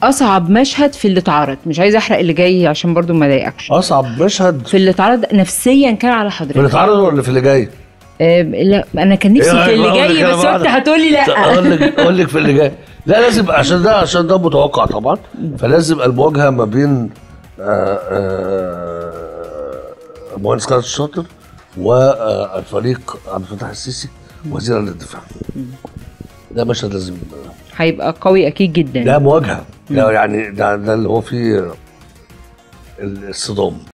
اصعب مشهد في اللي اتعرض مش عايزه احرق اللي جاي عشان برضو ما اضايقكش اصعب مشهد في اللي اتعرض نفسيا كان على في اللي حضرتك اتعرض ولا في اللي جاي؟ آه لا انا كان نفسي إيه في اللي رأيك بقى؟ جاي أقول لك بس أنا انت بقى. هتقولي لا اقول لك اقول لك في اللي جاي لا لازم عشان ده عشان ده متوقع طبعا فلازم المواجهه ما بين آه، آه، المهندس خالد الشاطر والفريق عبد الفتاح السيسي وزيرا للدفاع ده مشهد لازم هيبقى قوي اكيد جدا ده مواجهه ده يعني ده, ده اللي هو فيه الصدام